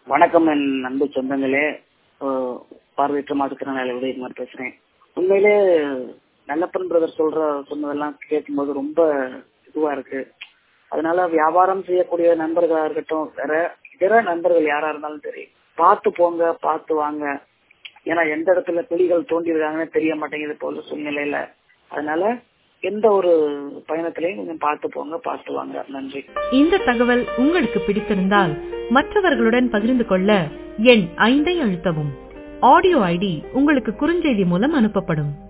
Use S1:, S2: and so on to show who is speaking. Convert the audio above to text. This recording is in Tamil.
S1: வணக்கம் என் அன்பு சொந்தங்களே அஹ் பார்வையற்ற மாற்றுத்திறனாளி உதயகுமார் பேசுறேன் உண்மையிலே நல்லப்பன் பிரதர் சொல்ற சொன்னதெல்லாம் கேட்கும்போது ரொம்ப இதுவா இருக்கு அதனால வியாபாரம் செய்யக்கூடிய நண்பர்களா இருக்கட்டும் வேற இதர நண்பர்கள் யாரா இருந்தாலும் சரி பார்த்து போங்க பார்த்து வாங்க ஏன்னா எந்த இடத்துல குழிகள் தோண்டிருக்காங்கன்னு தெரிய மாட்டேங்குது போல சூழ்நிலையில அதனால எந்த ஒரு பயணத்திலையும் கொஞ்சம் பார்த்து போங்க பார்த்து வாங்க நன்றி
S2: இந்த தகவல் உங்களுக்கு பிடித்திருந்தால் மற்றவர்களுடன் பகிர்ந்து கொள்ள எண் ஐந்தை அழுத்தவும் ஆடியோ ஐடி உங்களுக்கு குறுஞ்செய்தி மூலம் அனுப்பப்படும்